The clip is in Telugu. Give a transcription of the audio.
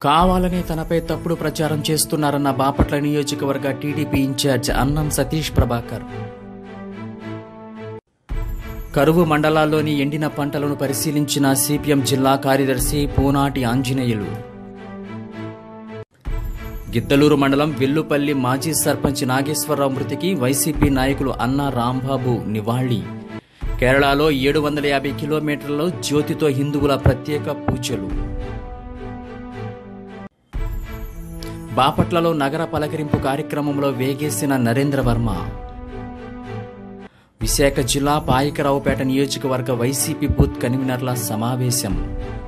కావాలనే తనపై తప్పుడు ప్రచారం చేస్తున్నారన్న బాపట్ల నియోజకవర్గ టీడీపీ ఇన్ఛార్జ్ అన్నం సతీష్ ప్రభాకర్ కరువు మండలాల్లోని ఎండిన పంటలను పరిశీలించిన సిపిఎం జిల్లా కార్యదర్శి పూనాటి ఆంజనేయులు గిద్దలూరు మండలం వెల్లుపల్లి మాజీ సర్పంచ్ నాగేశ్వరరావు మృతికి వైసీపీ నాయకులు అన్నా రాంబాబు నివాళి కేరళలో ఏడు వందల యాభై కిలోమీటర్లలో జ్యోతితో హిందువుల ప్రత్యేక పూజలు బాపట్లలో నగర పలకరింపు కార్యక్రమంలో వేగేసిన నరేంద్ర వర్మ విశాఖ జిల్లా పాయికరావుపేట నియోజకవర్గ వైసీపీ బూత్ కన్వీనర్ల సమావేశం